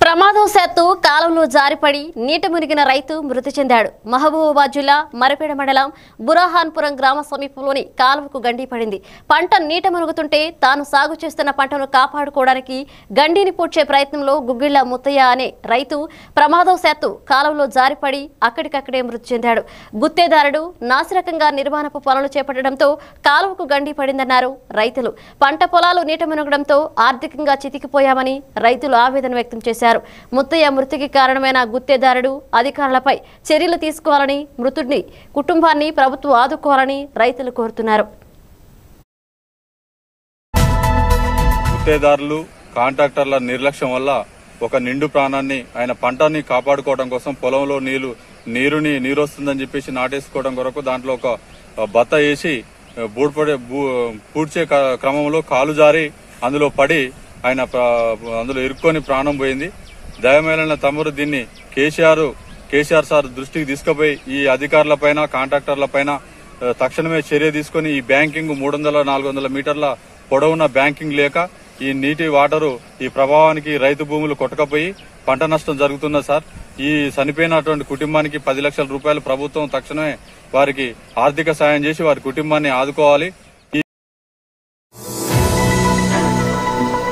ప్రమాదవశాత్తు కాలంలో జారిపడి నీట మునిగిన రైతు మృతి చెందాడు మహబూబాబాద్ జిల్లా మరపేడ మండలం బురాహాన్పురం గ్రామ సమీపంలోని కాలువకు గండి పడింది పంట నీట మునుగుతుంటే తాను సాగు చేస్తున్న పంటను కాపాడుకోవడానికి గండిని పూడ్చే ప్రయత్నంలో గుగ్గిళ్ల ముత్తయ్య అనే రైతు ప్రమాదవశాత్తు కాలంలో జారిపడి అక్కడికక్కడే మృతి చెందాడు గుత్తేదారుడు నాసిరకంగా నిర్మాణపు పనులు చేపట్టడంతో కాలువకు గండి పడిందన్నారు రైతులు పంట పొలాలు నీట మునగడంతో ఆర్థికంగా చితికిపోయామని రైతులు ఆవేదన వ్యక్తం చేశారు ముత్తయ్య మృతికి కారణమైన గుత్తేదారుడు అధికారులపై చర్యలు తీసుకోవాలని మృతుడిని కుటుంబాన్ని ప్రభుత్వం ఆదుకోవాలని రైతులు కోరుతున్నారు గుత్తేదారులు కాంట్రాక్టర్ల నిర్లక్ష్యం వల్ల ఒక నిండు ప్రాణాన్ని ఆయన పంటని కాపాడుకోవడం కోసం పొలంలో నీళ్లు నీరుని నీరు వస్తుందని చెప్పేసి నాటేసుకోవడం కొరకు దాంట్లో ఒక బత్త వేసి బూడ్పడే బూ- పూడ్చే క- క్రమంలో కాలు జారి అందులో పడి ఆయన ప్ర- అందులో ఇరుక్కొని ప్రాణం పోయింది దయమేళన తమ్ముడు దీన్ని కేసీఆర్ కేసీఆర్ సార్ దృష్టికి తీసుకుపోయి ఈ అధికారులపైన కాంట్రాక్టర్లపైన ఆ, తక్షణమే చర్య తీసుకొని ఈ బ్యాంకింగ్ మూడు వందల నాలుగు వందల మీటర్ల పొడవున బ్యాంకింగ్ లేక ఈ నీటి వాటరు ఈ ప్రభావానికి రైతు భూములు కొట్టకపోయి పంట నష్టం జరుగుతున్నది సార్ ఈ చనిపోయినటువంటి కుటుంబానికి పది లక్షల రూపాయలు ప్రభుత్వం తక్షణమే వారికి ఆర్థిక సాయం చేసి వారి కుటుంబాన్ని ఆదుకోవాలి